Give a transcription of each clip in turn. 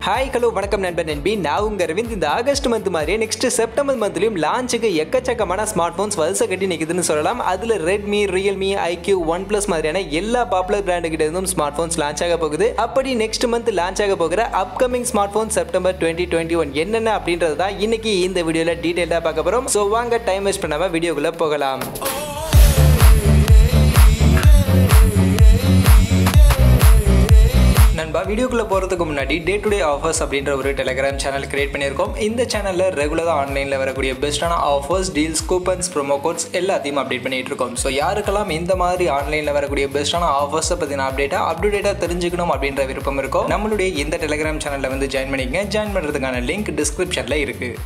hi hello வணக்கம் நண்பன் நண்பி நான் உங்க அரவிந்த் இந்த ஆகஸ்ட் மந்த் மாதிரியே நெக்ஸ்ட் செப்டம்பர் மந்த்லயும் லான்ச்சுக்கு எக்கச்சக்கமான ஸ்மார்ட் போன்ஸ் வரிசை கட்டி நிற்குதுன்னு சொல்லலாம் அதுல Redmi Realme iQOO OnePlus மாதிரியான எல்லா பாப்புலர் பிராண்டு கிட்ட இருந்தும் ஸ்மார்ட் போன்ஸ் லான்ச் ஆக போகுது அப்படி நெக்ஸ்ட் மந்த் லான்ச் ஆக போகிற upcoming smart phone September twenty twenty one என்னென்ன அப்படின்றது தான் இன்னைக்கு இந்த வீடியோல டீடைல்டா பார்க்க போறோம் ஸோ வாங்க டைம் வேஸ்ட் பண்ணாம வீடியோக்குள்ள போகலாம் நண்பா வீடியோக்குள்ள போகிறதுக்கு முன்னாடி டே டு டே ஆஃபர்ஸ் அப்படின்ற ஒரு டெலிகிராம் சேனல் கிரியேட் பண்ணியிருக்கோம் இந்த சேனலில் ரெகுலராக ஆன்லைனில் வரக்கூடிய பெஸ்ட்டான offers deals coupons promo codes எல்லாத்தையும் அப்டேட் பண்ணிட்டு இருக்கோம் ஸோ யாருக்கெல்லாம் இந்த மாதிரி ஆன்லைனில் வரக்கூடிய பெஸ்ட்டான ஆஃபர்ஸை பற்றின அப்டேட்டாக அப்டேட்டாக தெரிஞ்சுக்கணும் அப்படின்ற விருப்பம் இருக்கோ நம்மளுடைய இந்த டெலிகிராம் சேனலில் வந்து ஜாயின் பண்ணிக்கங்க ஜாயின் பண்ணுறதுக்கான லிங்க் டிஸ்கிரிப்ஷனில் இருக்குது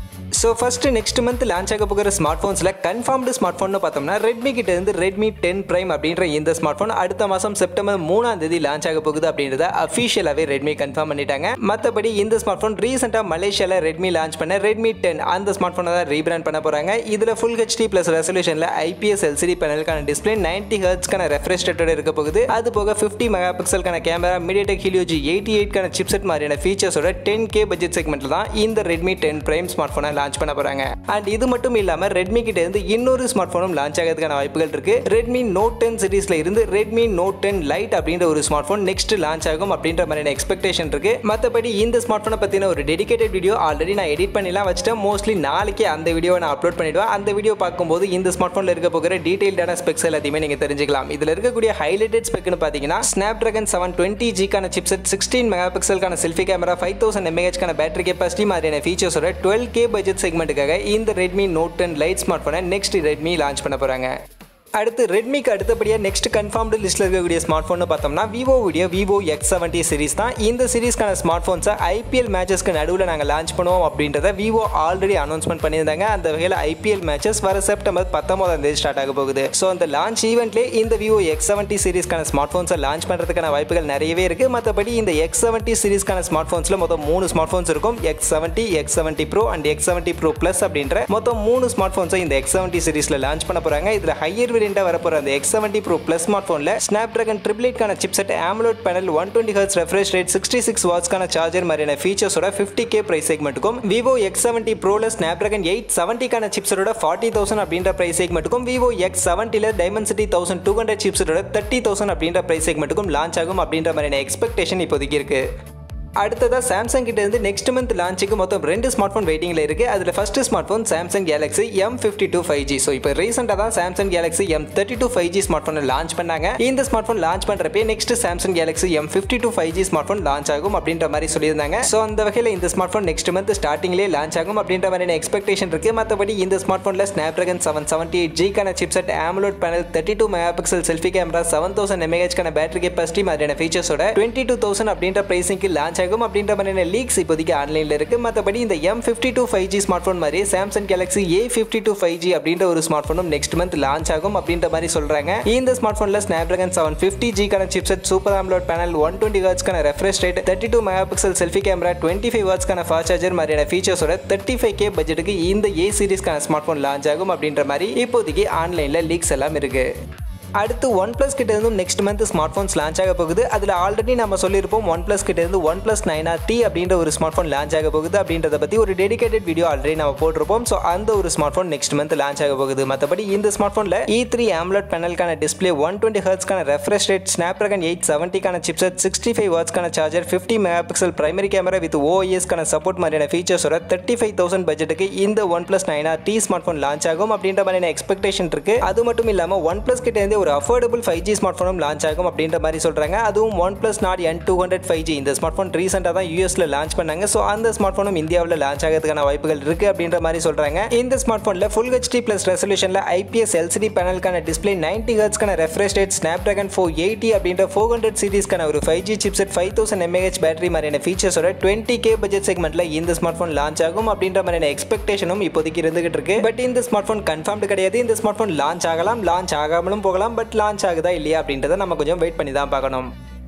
so first next month launch ஆக போகிற ஸ்மார்ட் ஃபோன்ஸில் கன்ஃபார்ம்டு ஸ்மார்ட் ஃபோன் பார்த்தோம்னா ரெட்மி கிட்ட இருந்து ரெட்மி டென் பிரைம் அப்படின்ற இந்த ஸ்மார்ட் ஃபோன் அடுத்த மாதம் செப்டம்பர் மூணாம் தேதி லான்ச் ஆக போகுது அப்படின்றத அஃபிஷியலாகவே ரெட்மி கன்ஃபார்ம் பண்ணிட்டாங்க மற்றபடி இந்த ஸ்மார்ட் ஃபோன் ரீசெண்டாக மலேசியாவில் ரெட்மி லான்ச் பண்ண ரெட்மி டென் அந்த ஸ்மார்ட் ஃபோனை தான் ரீபிராண்ட் பண்ண போகிறாங்க இதில் ஃபுல் ஹெச்டி ப்ளஸ் ரெசல்யூஷனில் ஐபிஎஸ் எல்சிடி பேனலுக்கான டிஸ்பிளே நைன்டி ஹர்ட்ஸ்க்கான ரெஃப்ரெஷ் ரேட்டோட இருக்க போகுது அது போக ஃபிஃப்டி மெகா பிக்சலுக்கான கேமரா மீடியடெக் ஹிலியோஜி எயிட்டி எயிட்கான சிப்செட் மாதிரியான ஃபீச்சர்ஸோட டென் கே பட்ஜெட் செக்மெண்ட்டில் தான் இந்த ரெட்மி டென் பிரைம் ஸ்மார்ட் ஃபோனை லான்ச் பண்ண போகிறாங்க அண்ட் இது மட்டும் இல்லாமல் ரெட்மி கிட்ட இருந்து இன்னொரு ஸ்மார்ட் ஃபோனும் லான்ச் ஆகிறதுக்கான வாய்ப்புகள் இருக்கு ரெட்மி நோட் டென் சீரீஸ்ல இருந்து ரெட்மி நோட் டென் லைட் அப்படின்ற ஒரு ஸ்மார்ட் ஃபோன் நெக்ஸ்ட் லான்ச் ஆகும் அப்படின்ற மாதிரியான எக்ஸ்பெக்டேஷன் இருக்கு மற்றபடி இந்த ஸ்மார்ட் ஃபோனை பற்றின ஒரு டெடிகேட்டட் வீடியோ ஆல்ரெடி நான் எடிட் பண்ணிலாம் வச்சுட்டேன் மோஸ்ட்லி நாளைக்கு அந்த வீடியோவை நான் அப்லோட் பண்ணிடுவேன் அந்த வீடியோ பார்க்கும்போது இந்த ஸ்மார்ட் ஃபோனில் இருக்க போகிற டீடைல்டான ஸ்பெக்ஸ் எல்லாத்தையுமே நீங்கள் தெரிஞ்சுக்கலாம் இதில் இருக்கக்கூடிய ஹைலைட்டட் ஸ்பெக்னு பார்த்தீங்கன்னா ஸ்னாப் ட்ராகன் செவன் டுவெண்ட்டி ஜிக்கான சிப்செட் சிக்ஸ்டீன் மெகா பிக்சலுக்கான செல்ஃபி கேமரா ஃபைவ் தௌசண்ட் எம்ஏஹெச்க்கான பேட்டரி கெப்பாசிட்டி மாதிரியான ஃபீச்சர்ஸோட டுவெல் கே பட்ஜெட் செக்மெண்ட்டுக்காக இந்த Redmi note ten lite smart ஃபோனை நெக்ஸ்ட் ரெட்மி லான்ச் பண்ண போகிறாங்க அடுத்து ரெட்மிக்கு அடுத்தபடியாக நெக்ஸ்ட் கன்ஃபார்ம்டு லிஸ்ட்டில் இருக்கக்கூடிய ஸ்மார்ட் ஃபோன் பார்த்தோம்னா விவோ உடைய விவோ எக்ஸ் செவன்ட்டி சீரிஸ் தான் இந்த சீரிஸ்க்கான ஸ்மார்ட் ஃபோன்ஸை ஐபிஎல் மேட்சஸ்க்கு நடுவில் நாங்கள் லான்ச் பண்ணுவோம் அப்படின்றத விவோ ஆல்ரெடி அனௌன்ஸ்மெண்ட் பண்ணியிருந்தாங்க அந்த வகையில் ஐபிஎல் மேட்சஸ் வர செப்டம்பர் பத்தொன்பதாம் தேதி ஸ்டார்ட் ஆக போகுது ஸோ அந்த லான்ச் ஈவெண்ட்லேயே இந்த விவோ எக்ஸ் செவன்ட்டி சீரிஸ்க்கான ஸ்மார்ட் ஃபோன்ஸை லான்ச் பண்ணுறதுக்கான வாய்ப்புகள் நிறையவே இருக்குது மற்றபடி இந்த எக்ஸ் செவன்ட்டி சீரிஸ்க்கான ஸ்மார்ட் ஃபோன்ஸில் மொத்தம் மூணு ஸ்மார்ட் ஃபோன்ஸ் இருக்கும் X seventy X seventy pro and X seventy pro plus அப்படின்ற மொத்தம் மூணு ஸ்மார்ட் ஃபோன்ஸை இந்த எக்ஸ் செவன்ட்டி சீரிஸில் லான்ச் பண்ண போகிறாங்க இதில் ஹையர் வேரியண்டாக வரப்போகிற அந்த X seventy pro plus smart ஃபோனில் ஸ்னாப் ட்ராகன் ட்ரிபிள் எயிட்கான chipset AMOLED panel one twenty hertz refresh rate sixty six வாட்ஸ்க்கான சார்ஜர் மாதிரியான ஃபீச்சர்ஸோட ஃபிஃப்டி கே ப்ரைஸ் செக்மெண்ட்டுக்கும் விவோ எக்ஸ் செவன்ட்டி ப்ரோல ஸ்னாப் ட்ராகன் எயிட் செவன்ட்டிக்கான சிப்ஸோட ஃபார்ட்டி தௌசண்ட் அப்படின்ற ப்ரைஸ் செக்மெண்ட்டுக்கும் விவோ எக்ஸ் செவன்ட்டியில் டைமென்சிட்டி தௌசண்ட் டூ ஹண்ட்ரட் சிப்ஸோட தேர்ட்டி தௌசண்ட் அப்படின்ற ப்ரைஸ் செக்மெண்ட்டுக்கும் லான்ச் ஆகும் அப்படின்ற மாதிரியான எக்ஸ்பெக்டேஷன் இப்போதைக்கு இருக்குது அடுத்ததாக சாம்சங் கிட்ட இருந்து நெக்ஸ்ட் மந்த் லான்ச்சுக்கு மொத்தம் ரெண்டு ஸ்மார்ட் ஃபோன் வெயிட்டிங்கில் இருக்கு அதில் first smart phone Samsung Galaxy M fifty two five G so இப்போ ரீசெண்டாக தான் Samsung Galaxy M thirty two five G smart ஃபோனை லான்ச் பண்ணாங்க இந்த ஸ்மார்ட் ஃபோன் லான்ச் பண்ணுறப்பே next Samsung Galaxy M fifty two five G smart phone launch ஆகும் அப்படின்ற மாதிரி சொல்லியிருந்தாங்க ஸோ அந்த வகையில் இந்த ஸ்மார்ட் ஃபோன் நெக்ஸ்ட் மந்த் ஸ்டார்டிங்லேயே லான்ச் ஆகும் அப்படின்ற மாதிரியான எக்ஸ்பெக்டேஷன் இருக்கு மற்றபடி இந்த ஸ்மார்ட் ஃபோனில் Snapdragon seven seventy eight ஜிக்கான chipset AMOLED panel thirty two mega pixel selfie camera seven thousand எம்ஏஹெச்க்கான பேட்டரி கெப்பாசிட்டி மாதிரியான ஃபீச்சர்ஸோட டுவெண்ட்டி டூ தௌசண்ட் அப்படின்ற பிரைஸிங்க்கு லான்ச் ஆகும் அப்படின்ற மாதிரியான லீக்ஸ் இப்போதைக்கு ஆன்லைனில் இருக்குது மற்றபடி இந்த M fifty two five G smart phone மாதிரி Samsung Galaxy A fifty two five G அப்படின்ற ஒரு ஸ்மார்ட் ஃபோனும் நெக்ஸ்ட் மந்த் லான்ச் ஆகும் அப்படின்ற மாதிரி சொல்கிறாங்க இந்த ஸ்மார்ட் ஃபோனில் ஸ்னாப் ட்ராகன் செவன் ஃபிஃப்டி ஜிக்கான chipset super AMOLED panel one twenty ஹர்ட்ஸ்க்கான refresh rate thirty two mega pixel selfie camera twenty five வாட்ஸ்க்கான ஃபாஸ்ட் சார்ஜர் மாதிரியான ஃபீச்சர்ஸோட தேர்ட்டி ஃபைவ் கே பட்ஜெட்டுக்கு இந்த ஏ சீரிஸ்க்கான ஸ்மார்ட் ஃபோன் லான்ச் ஆகும் அப்படின்ற மாதிரி இப்போதைக்கு ஆன்லைனில் லீக்ஸ் எல்லாம் இருக்குது அடுத்து ஒன் ப்ளஸ் கிட்ட இருந்தும் next month smart phones launch ஆக போகுது அதில் ஆல்ரெடி நம்ம சொல்லியிருப்போம் ஒன் ப்ளஸ் கிட்ட இருந்து OnePlus nine R T அப்படின்ற ஒரு ஸ்மார்ட் ஃபோன் லான்ச் ஆக போகுது அப்படின்றத பற்றி ஒரு டெடிகேட்டட் வீடியோ ஆல்ரெடி நம்ம போட்டிருப்போம் ஸோ அந்த ஒரு smart phone next month launch ஆக போகுது மற்றபடி இந்த ஸ்மார்ட் ஃபோனில் இ த்ரீ ஆம்லட் பேனலுக்கான டிஸ்பிளே ஒன் டுவெண்ட்டி ஹர்ட்ஸ்க்கான refresh rate Snapdragon eight செவன்ட்டிக்கான சிப்செட் சிக்ஸ்டி ஃபைவ் வாட்ஸ்க்கான charger fifty mega pixel primary camera with ஓஎஸ்க்கான சப்போர்ட் மாதிரியான ஃபீச்சர்ஸோட தேர்ட்டி ஃபைவ் தௌசண்ட் பட்ஜெட்டுக்கு இந்த OnePlus nine R T smart phone launch ஆகும் அப்படின்ற மாதிரியான எக்ஸ்பெக்டேஷன் இருக்கு அது மட்டும் இல்லாமல் ஒன் ப்ளஸ் கிட்ட இருந்து ஒரு அஃபோர்டபுள் ஃபைவ் ஜி ஸ்மார்ட் ஃபோனும் லான்ச் ஆகும் அப்படின்ற மாதிரி சொல்கிறாங்க அதுவும் OnePlus Nord N two hundred five G இந்த ஸ்மார்ட் ஃபோன் ரீசெண்டாக தான் யூஎஸ்ல லான்ச் பண்ணாங்க ஸோ அந்த ஸ்மார்ட் ஃபோனும் இந்தியாவில் லான்ச் ஆகிறதுக்கான வாய்ப்புகள் இருக்குது அப்படின்ற மாதிரி சொல்கிறாங்க இந்த ஸ்மார்ட் ஃபோனில் ஃபுல் ஹெச்டி ப்ளஸ் ரெசல்யூஷனில் ஐபிஎஸ் எல்சிடி பேனலுக்கான டிஸ்பிளே நைன்டி ஹர்ட்ஸ்க்கான refresh rate Snapdragon four eighty அப்படின்ற ஃபோர் ஹண்ட்ரட் சீரிஸ்க்கான ஒரு five G chipset five thousand mAh battery மாதிரியான ஃபீச்சர்ஸோட டுவெண்ட்டி கே பட்ஜெட் செக்மெண்ட்டில் இந்த ஸ்மார்ட் ஃபோன் லான்ச் ஆகும் அப்படின்ற மாதிரியான எக்ஸ்பெக்டேஷனும் இப்போதைக்கு இருந்துகிட்டு இருக்கு பட் இந்த ஸ்மார்ட் ஃபோன் கன்ஃபார்ம்டு கிடையாது இந்த ஸ்மார்ட் ஃபோன் லான்ச் ஆகலாம் லான்ச் ஆகாமலும் போகலாம் பட் லான்ச் ஆகுதா இல்லையா அப்படின்றத நம்ம கொஞ்சம் வெயிட் பண்ணி தான் பார்க்கணும்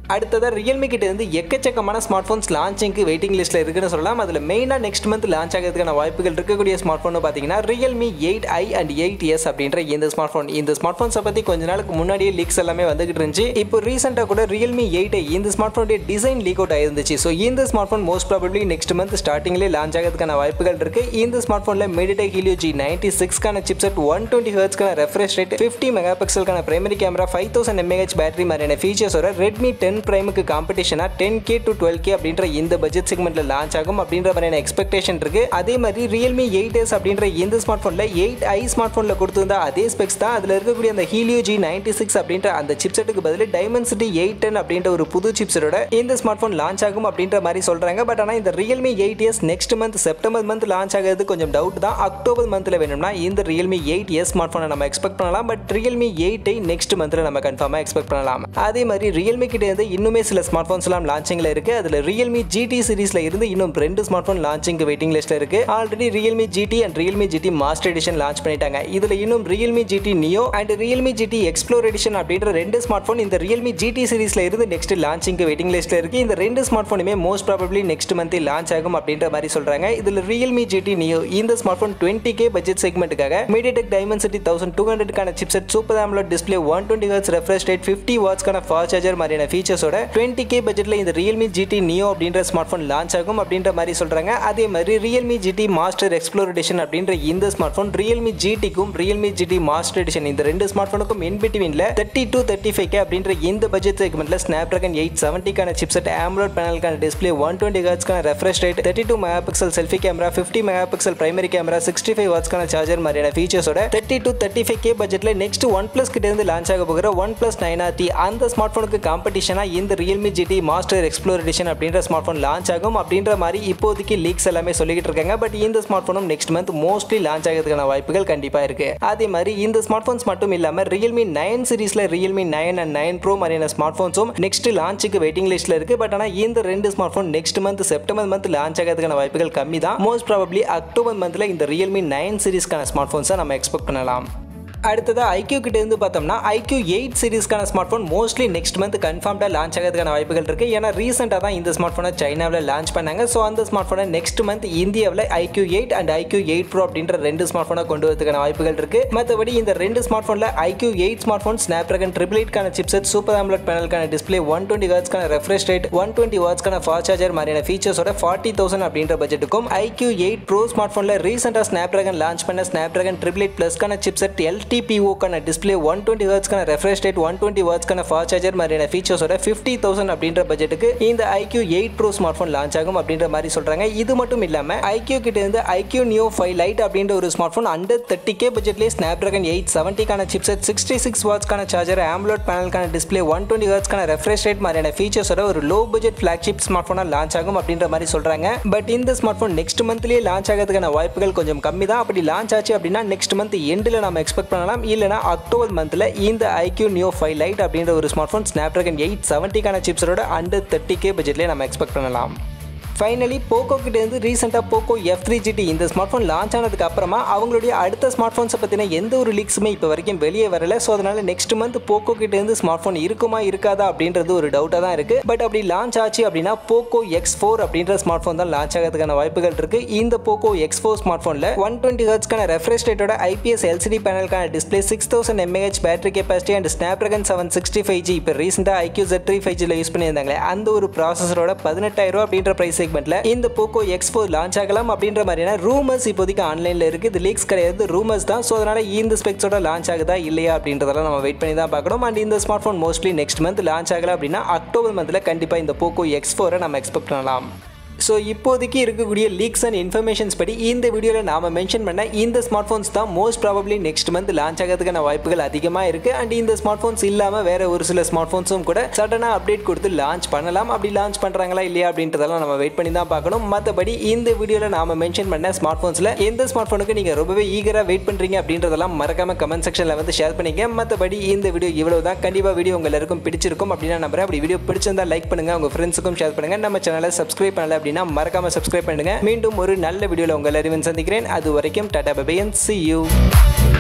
அடுத்ததாக ரியல்மி கிட்ட இருந்து எக்கச்சக்கமான ஸ்மார்ட் ஃபோன்ஸ் லான்ச்சிங்க்கு வெயிட்டிங் லிஸ்ட்டில் இருக்குன்னு சொல்லலாம் அதில் மெயினாக நெக்ஸ்ட் மந்த் லான்ச் ஆகிறதுக்கான வாய்ப்புகள் இருக்கக்கூடிய ஸ்மார்ட் ஃபோன் பார்த்தீங்கன்னா Realme eight i and eight S அப்படின்ற இந்த ஸ்மார்ட் ஃபோன் இந்த ஸ்மார்ட் ஃபோன்ஸை பற்றி கொஞ்ச நாளுக்கு முன்னாடியே லீக்ஸ் எல்லாமே வந்துகிட்டு இருந்துச்சு இப்போ ரீசெண்டாக கூட ரியல்மி எயிட் ஐ இந்த ஸ்மார்ட் ஃபோனுடைய டிசைன் லீக் அவுட் ஆயிருந்துச்சு ஸோ இந்த smart phone most probably next month ஸ்டார்டிங்லேயே லான்ச் ஆகிறதுக்கான வாய்ப்புகள் இருக்கு இந்த ஸ்மார்ட் ஃபோனில் மெடிடெக் ஹீலியோ ஜி நைன்டி சிக்ஸ்க்கான சிப்செட் ஒன் டுவெண்ட்டி ஹர்ட்ஸ்க்கான ரெஃப்ரெஷ் ரேட் ஃபிஃப்டி மெகா பிக்சலுக்கான primary camera five thousand mAh battery மாதிரியான ஃபீச்சர்ஸோட ரெட்மி டென் பிரைமுக்கு காம்படிஷனாக ten K to twelve K அப்படின்ற இந்த பட்ஜெட் செக்மெண்ட்ல லான்ச் ஆகும் அப்படின்ற மாதிரியான எக்ஸ்பெக்டேஷன் இருக்கு அதே மாதிரி ரியல்மி எயிட் எஸ் அப்படின்ற இந்த ஸ்மார்ட் ஃபோனில் எயிட் ஐ ஸ்மார்ட் ஃபோனில் கொடுத்திருந்த அதே ஸ்பெக்ஸ் தான் அதில் இருக்கக்கூடிய அந்த ஹீலியோ ஜி நைன்டி சிக்ஸ் அப்படின்ற அந்த சிப்செட்டுக்கு பதில் டைமென்சிட்டி எயிட் டென் அப்படின்ற ஒரு புது சிப்செட்டோட இந்த ஸ்மார்ட் ஃபோன் லான்ச் ஆகும் அப்படின்ற மாதிரி சொல்றாங்க பட் ஆனால் இந்த Realme eight S next month September month launch ஆகிறது கொஞ்சம் டவுட் தான் அக்டோபர் மந்த்ல வேணும்னா இந்த ரியல்மி எயிட் எஸ் ஸ்மார்ட் ஃபோனை நம்ம எக்ஸ்பெக்ட் பண்ணலாம் பட் ரியல்மி எயிட்டை நெக்ஸ்ட் மந்த்ல நம்ம கன்ஃபார்மாக எக்ஸ்பெக்ட் பண்ணலாம் அதே மாதிரி ரியல்மி கிட்ட இருந்து இன்னுமே சில ஸ்மார்ட் ஃபோன்ஸ் எல்லாம் லான்ச்சிங்ல இருக்கு அதுல ரியல்மி ஜிடி சீரிஸ்ல இருந்து இன்னும் ரெண்டு ஸ்மார்ட் ஃபோன் லான்ச்சிங் வெயிட்டிங் லிஸ்ட்ல இருக்கு already Realme GT and Realme GT master edition launch பண்ணிட்டாங்க இதுல இன்னும் Realme GT Neo and Realme GT explore edition அப்படின்ற ரெண்டு ஸ்மார்ட் ஃபோன் இந்த ரியல்மி ஜிடி சீரிஸ்ல இருந்து நெக்ஸ்ட் லான்ச்சிங் வெயிட்டிங் லிஸ்ட்ல இருக்கு இந்த ரெண்டு ஸ்மார்ட் ஃபோனுமே most probably next month launch ஆகும் அப்படின்ற மாதிரி சொல்றாங்க இதுல ரியல்மி ஜிடி நியோ இந்த smart phone twenty K budget செக்மெண்ட்டுக்காக மீடியடெக் டைமென்சிட்டி தௌசண்ட் டூ ஹண்ட்ரட்கான chipset super AMOLED display one twenty hertz refresh rate fifty வாட்ஸ்க்கான ஃபாஸ்ட் சார்ஜர் மாதிரியான ஃபீச்சர்ஸோட டுவெண்ட்டி கே பட்ஜெட்ல இந்த ரியல்மி ஜிடி நியோ அப்படின்ற ஸ்மார்ட் ஃபோன் லான்ச் ஆகும் அப்படின்ற மாதிரி சொல்றாங்க அதே மாதிரி Realme GT master explore edition அப்படின்ற இந்த ஸ்மார்ட் ஃபோன் ரியல்மி ஜிடிக்கும் ரியல்மி ஜிடி மாஸ்டர் எடிஷன் இந்த ரெண்டு ஸ்மார்ட் ஃபோனுக்கும் இன் பிட்வீன்ல thirty to thirty five K அப்படின்ற இந்த பட்ஜெட் செக்மெண்ட்ல ஸ்னாப் ட்ராகன் எயிட் செவன்ட்டிக்கான சிப்செட் ஆம்லோட் பேனலுக்கான டிஸ்பிளே ஒன் டுவெண்ட்டி ஹர்ட்ஸ்க்கான refresh rate thirty two mega pixel selfie camera fifty mega pixel primary camera sixty five வாட்ஸ்க்கான charger மாதிரியான ஃபீச்சர்ஸோட thirty to thirty five K பட்ஜெட்ல நெக்ஸ்ட் ஒன் பிளஸ் கிட்ட இருந்து launch ஆக போகிற ஒன் பிளஸ் நைன் ஆர்டி அந்த ஸ்மார்ட் ஃபோனுக்கு காம்படிஷனா இந்த Realme GT master explore edition அப்படின்ற ஸ்மார்ட் ஃபோன் லான்ச் ஆகும் அப்படின்ற மாதிரி இப்போதைக்கு லீக்ஸ் எல்லாமே சொல்லிக்கிட்டு இருக்காங்க பட் இந்த ஸ்மார்ட் ஃபோனும் நெக்ஸ்ட் மந்த் மோஸ்ட்லி லான்ச் ஆகிறதுக்கான வாய்ப்புகள் கண்டிப்பா இருக்கு அதே மாதிரி இந்த ஸ்மார்ட் ஃபோன்ஸ் மட்டும் இல்லாம ரியல்மி நைன் சீரிஸ்ல Realme nine and nine pro மாதிரியான ஸ்மார்ட் ஃபோன்ஸும் நெக்ஸ்ட் லான்ச்சுக்கு வெயிட்டிங் லிஸ்ட்ல இருக்கு பட் ஆனால் இந்த ரெண்டு smart phone next month September month launch ஆகிறதுக்கான வாய்ப்புகள் கம்மி தான் மோஸ்ட் ப்ராபப்ளி அக்டோபர் மந்த்ல இந்த ரியல்மி நைன் சீரிஸ்க்கான ஸ்மார்ட் ஃபோன்ஸை நம்ம எக்ஸ்பெக்ட் பண்ணலாம் அடுத்ததாக ஐக்யூ கிட்ட இருந்து பார்த்தோம்னா ஐக்யூ எயிட் சீரிஸ்க்கான smart phone mostly next month கன்ஃபார்ம்டாக லான்ச் ஆகிறதுக்கான வாய்ப்புகள் இருக்கு ஏன்னா ரீசெண்டாக தான் இந்த ஸ்மார்ட் ஃபோனை சைனாவில் லான்ச் பண்ணாங்க ஸோ அந்த ஸ்மார்ட் ஃபோனை நெக்ஸ்ட் மந்த் இந்தியாவில் iQOO eight and iQOO eight pro அப்படின்ற ரெண்டு ஸ்மார்ட் ஃபோனை கொண்டு வரதுக்கான வாய்ப்புகள் இருக்கு மற்றபடி இந்த ரெண்டு ஸ்மார்ட் ஃபோனில் iQOO eight smart phone Snapdragon triple எயிட்கான சிப்செட் சூப்பர் ஆம்லெட் பேனலுக்கான டிஸ்பிளே ஒன் டுவெண்ட்டி வாட்ஸ்க்கான ரெஃப்ரெஷ் ரேட் ஒன் டுவெண்ட்டி வாட்ஸ்க்கான ஃபாஸ்ட் சார்ஜர் மாதிரியான ஃபீச்சர்ஸோட ஃபார்ட்டி தௌசண்ட் அப்படின்ற பட்ஜெட்டுக்கும் ஐக்யூ எயிட் ப்ரோ ஸ்மார்ட் ஃபோனில் ரீசெண்டாக ஸ்னாப் ட்ராகன் லான்ச் பண்ண ஸ்னாப் ட்ராகன் ட்ரிபிள் எயிட் ப்ளஸ்க்கான சிப்செட் எல்டிபிஓக்கான டிஸ்பிளே ஒன் டுவெண்ட்டி ஹர்ட்ஸ்க்கான ரெஃப்ரெஷ் ரேட் ஒன் டுவெண்ட்டி வாட்ஸ்க்கான ஃபாஸ்ட் சார்ஜர் மாதிரியான ஃபீச்சர்ஸோட ஃபிஃப்டி தௌசண்ட் அப்படின்ற பட்ஜெட்டுக்கு இந்த iQOO eight pro smart phone launch ஆகும் அப்படின்ற மாதிரி சொல்றாங்க இது மட்டும் இல்லாம ஐக்யூ கிட்ட இருந்து ஐக்யூ நியோ ஃபைவ் லைட் அப்படின்ற ஒரு smart phone under thirty K பட்ஜெட்லேயே ஸ்னாப் ட்ராகன் எயிட் செவன்ட்டிக்கான சிப்செட் சிக்ஸ்டி சிக்ஸ் வாட்ஸ்க்கான சார்ஜர் ஆம்லோட் பேனலுக்கான டிஸ்பிளே ஒன் டுவெண்ட்டி ஹர்ட்ஸ்க்கான ரெஃப்ரெஷ் ரேட் மாதிரியான ஃபீச்சர்ஸோட ஒரு லோ பட்ஜெட் ஃபிளாக்ஷிப் ஸ்மார்ட் ஃபோனாக லான்ச் ஆகும் அப்படின்ற மாதிரி சொல்றாங்க பட் இந்த ஸ்மார்ட் ஃபோன் நெக்ஸ்ட் மந்த்லேயே லான்ச் ஆகிறதுக்கான வாய்ப்புகள் கொஞ்சம் கம்மி தான் அப்படி லான்ச் ஆச்சு அப்படின்னா நெக்ஸ்ட் மந்த் எண்டில் நம்ம எக்ஸ்பெக்ட் பண்ணலாம் இல்லைனா அக்டோபர் மந்த்தில் இந்த ஐக்யூ நியோ ஃபைவ் லைட் அப்படின்ற ஒரு smart phone Snapdragon eight செவன்ட்டிக்கான சிப்ஸோட அண்டர் தேர்ட்டி கே பட்ஜெட்லேயே நம்ம எக்ஸ்பெக்ட் பண்ணலாம் ஃபைனலி போக்கோ கிட்ட இருந்து ரீசெண்டாக போக்கோ எஃப் த்ரீ ஜிடி இந்த ஸ்மார்ட் ஃபோன் லான்ச் ஆனதுக்கு அப்புறமா அவங்களுடைய அடுத்த ஸ்மார்ட் ஃபோன்ஸை பற்றின எந்த ஒரு லீக்ஸுமே இப்போ வரைக்கும் வெளியே வரல ஸோ அதனால நெக்ஸ்ட் மந்த் போக்கோ கிட்ட இருந்து ஸ்மார்ட் ஃபோன் இருக்குமா இருக்காதா அப்படின்றது ஒரு டவுட்டாக தான் இருக்கு பட் அப்படி லான்ச் ஆச்சு அப்படின்னா போக்கோ எக்ஸ் ஃபோர் அப்படின்ற ஸ்மார்ட் ஃபோன் தான் லான்ச் ஆகிறதுக்கான வாய்ப்புகள் இருக்கு இந்த போக்கோ எக்ஸ் ஃபோர் ஸ்மார்ட் ஃபோனில் ஒன் டுவெண்ட்டி ஹர்ட்ஸ்க்கான ரெஃப்ரெஷ் ரேட்டோட ஐபிஎஸ் எல்சிடி பேனலுக்கான display six thousand mAh battery capacity and Snapdragon seven sixty five G இப்போ ரீசெண்டாக ஐக்யூ ஜெட் த்ரீ ஃபைவ் ஜியில் யூஸ் பண்ணியிருந்தாங்களே அந்த ஒரு ப்ராசஸரோட பதினெட்டாயிரம் அப்படின்ற ப்ரைஸ் செக்மெண்ட்ல இந்த போக்கோ எக்ஸ் ஃபோர் லான்ச் ஆகலாம் அப்படின்ற மாதிரியான ரூமர்ஸ் இப்போதைக்கு ஆன்லைனில் இருக்குது இது லீக்ஸ் கிடையாது ரூமர்ஸ் தான் ஸோ அதனால் இந்த ஸ்பெக்ஸோட லான்ச் ஆகுதா இல்லையா அப்படின்றதெல்லாம் நம்ம வெயிட் பண்ணி தான் பார்க்கணும் அண்ட் இந்த smart phone mostly next month launch ஆகல அப்படின்னா அக்டோபர் மந்தில் கண்டிப்பாக இந்த போக்கோ எக்ஸ் ஃபோரை நம்ம எக்ஸ்பெக்ட் பண்ணலாம் ஸோ இப்போதைக்கு இருக்கக்கூடிய லீக்ஸ் அண்ட் இன்ஃபர்மேஷன்ஸ் படி இந்த வீடியோவில் நாம மென்ஷன் பண்ண இந்த ஸ்மார்ட் ஃபோன்ஸ் தான் most probably next month launch ஆகிறதுக்கான வாய்ப்புகள் அதிகமாக இருக்குது அண்ட் இந்த ஸ்மார்ட் ஃபோன்ஸ் இல்லாமல் வேற ஒரு சில ஸ்மார்ட் ஃபோன்ஸும் கூட சடனாக அப்டேட் கொடுத்து லான்ச் பண்ணலாம் அப்படி லான்ச் பண்ணுறாங்களா இல்லையா அப்படின்றதெல்லாம் நம்ம வெயிட் பண்ணி தான் பார்க்கணும் மற்றபடி இந்த வீடியோவில் நாம மென்ஷன் பண்ண ஸ்மார்ட் ஃபோன்ஸில் எந்த ஸ்மார்ட் ஃபோனுக்கு நீங்கள் ரொம்பவே ஈகராக வெயிட் பண்ணுறீங்க அப்படின்றதெல்லாம் மறக்காம கமெண்ட் செக்ஷனில் வந்து ஷேர் பண்ணிக்க மற்றபடி இந்த வீடியோ இவ்வளவு தான் கண்டிப்பாக வீடியோ உங்க எல்லாருக்கும் பிடிச்சிருக்கும் அப்படின்னா நம்புறேன் அப்படி வீடியோ பிடிச்சிருந்தா லைக் பண்ணுங்க உங்க ஃப்ரெண்ட்ஸுக்கும் ஷேர் பண்ணுங்க நம்ம சேனலை சப்ஸ்கிரைப் பண்ணல அப்படின்னா மறக்காம சப்ஸ்கிரைப் பண்ணுங்க மீண்டும் ஒரு நல்ல வீடியோவில் உங்கள் எல்லாரையும் சந்திக்கிறேன் அது வரைக்கும் டாடா பபையன் சி யூ